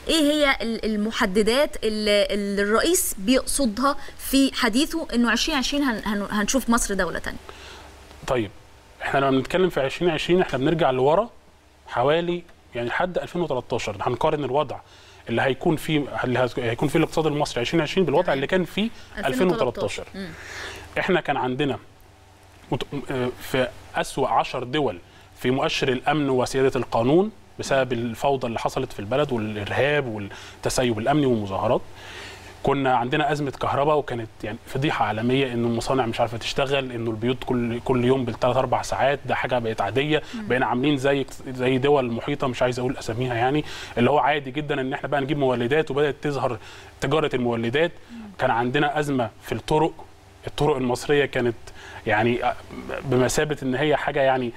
ايه هي ال- المحددات اللي اللي الرئيس بيقصدها في حديثه انه 2020 هن- هن- هنشوف مصر دوله تانية طيب احنا لما بنتكلم في 2020 احنا بنرجع لورا حوالي يعني لحد 2013 هنقارن الوضع اللي هيكون فيه اللي هز- هيكون فيه الاقتصاد المصري 2020 بالوضع تمام. اللي كان فيه 2013 مم. احنا كان عندنا مت- آه، في أسوأ عشر دول في مؤشر الأمن وسيادة القانون بسبب الفوضى اللي حصلت في البلد والإرهاب والتسيب الأمني والمظاهرات كنا عندنا أزمة كهرباء وكانت يعني فضيحة عالمية إنه المصانع مش عارفة تشتغل إنه البيوت كل كل يوم بالثلاث أربع ساعات ده حاجة بقت عادية بقينا عاملين زي زي دول محيطة مش عايز أقول أساميها يعني اللي هو عادي جدا إن إحنا بقى نجيب مولدات وبدأت تظهر تجارة المولدات كان عندنا أزمة في الطرق الطرق المصريه كانت يعني بمثابه ان هي حاجه يعني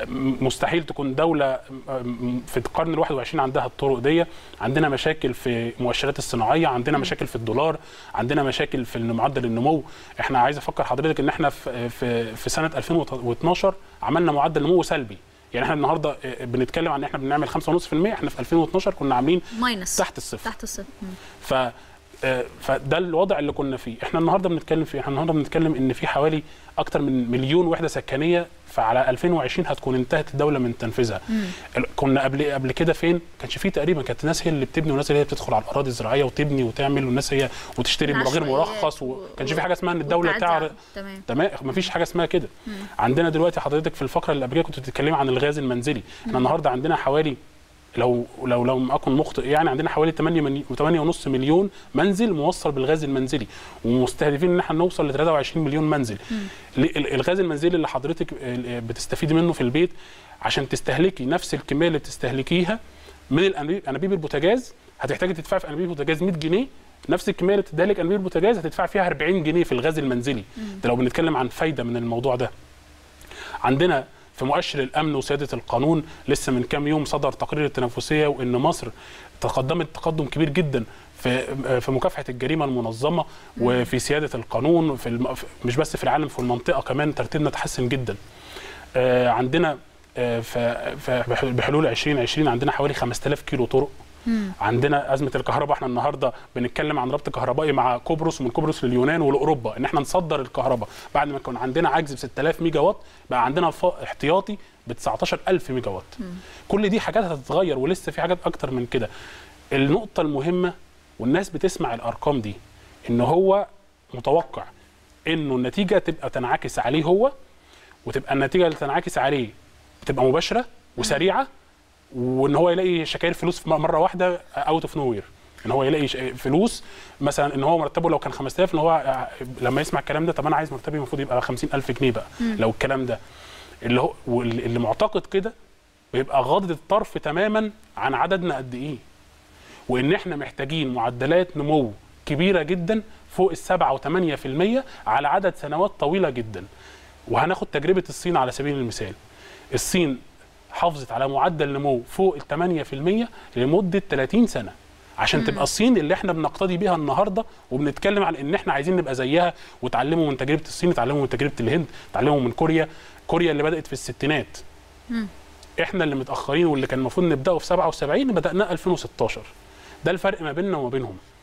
مستحيل تكون دوله في القرن ال 21 عندها الطرق دي عندنا مشاكل في المؤشرات الصناعيه عندنا مشاكل في الدولار عندنا مشاكل في معدل النمو احنا عايز افكر حضرتك ان احنا في في, في سنه 2012 عملنا معدل نمو سلبي يعني احنا النهارده بنتكلم عن ان احنا بنعمل 5.5% احنا في 2012 كنا عاملين ماينس تحت الصفر تحت الصفر مم. ف آه، فده الوضع اللي كنا فيه احنا النهارده بنتكلم فيه احنا النهارده بنتكلم ان في حوالي اكتر من مليون وحده سكنيه فعلى 2020 هتكون انتهت الدوله من تنفيذها ال- كنا قبل قبل كده فين كانش فيه تقريبا كانت الناس هي اللي بتبني والناس اللي هي بتدخل على الاراضي الزراعيه وتبني وتعمل والناس هي وتشتري من غير العشوائيات مرخص و- وكانش في حاجه اسمها ان الدوله والتعدي تعرض على- تمام تمام مفيش حاجه اسمها كده عندنا دلوقتي حضرتك في الفقره اللي قبل كده كنت بتتكلمي عن الغاز المنزلي احنا النهارده عندنا حوالي لو لو لو اكن مخطئ يعني عندنا حوالي 8 ملي- 8.5 مليون منزل موصل بالغاز المنزلي ومستهدفين ان احنا نوصل ل 23 مليون منزل ليه- ال- الغاز المنزلي اللي حضرتك ال- بتستفيدي منه في البيت عشان تستهلكي نفس الكميه اللي بتستهلكيها من الأنابيب- انابيب البوتاجاز هتحتاجي تدفعي في انابيب البوتاجاز 100 جنيه نفس الكميه اللي بتديها انابيب البوتاجاز هتدفع فيها 40 جنيه في الغاز المنزلي ده لو بنتكلم عن فايده من الموضوع ده عندنا في مؤشر الامن وسياده القانون لسه من كام يوم صدر تقرير التنافسيه وان مصر تقدمت تقدم كبير جدا في في مكافحه الجريمه المنظمه وفي سياده القانون في الم... مش بس في العالم في المنطقه كمان ترتيبنا تحسن جدا آه، عندنا آه، ف- ف- بحلول 2020 عندنا حوالي 5000 كيلو طرق عندنا ازمه الكهرباء احنا النهارده بنتكلم عن ربط كهربائي مع قبرص ومن قبرص لليونان ولاوروبا ان احنا نصدر الكهرباء بعد ما كان عندنا عجز ب 6000 ميجا وات بقى عندنا ف- احتياطي ب 19000 ميجا وات كل دي حاجات هتتغير ولسه في حاجات اكتر من كده النقطه المهمه والناس بتسمع الارقام دي ان هو متوقع انه النتيجه تبقى تنعكس عليه هو وتبقى النتيجه اللي تنعكس عليه تبقى مباشره وسريعه وان هو يلاقي شكاير فلوس في مره واحده اوت اوف نو وير ان هو يلاقي ش- فلوس مثلا ان هو مرتبه لو كان 5000 ان هو لما يسمع الكلام ده طب انا عايز مرتبي المفروض يبقى 50000 جنيه بقى لو الكلام ده اللي هو واللي اللي معتقد كده بيبقى غاضض الطرف تماما عن عددنا قد ايه وان احنا محتاجين معدلات نمو كبيره جدا فوق السبعة وثمانية في المية على عدد سنوات طويلة جدا وهناخد تجربة الصين على سبيل المثال الصين حافظت على معدل نمو فوق ال 8% لمدة 30 سنة عشان تبقى الصين اللي احنا بنقتدي بيها النهارده وبنتكلم عن ان احنا عايزين نبقى زيها وتعلموا من تجربه الصين اتعلموا من تجربه الهند اتعلموا من كوريا كوريا اللي بدات في الستينات احنا اللي متاخرين واللي كان المفروض نبداه في 77 بداناه 2016 ده الفرق ما بيننا وما بينهم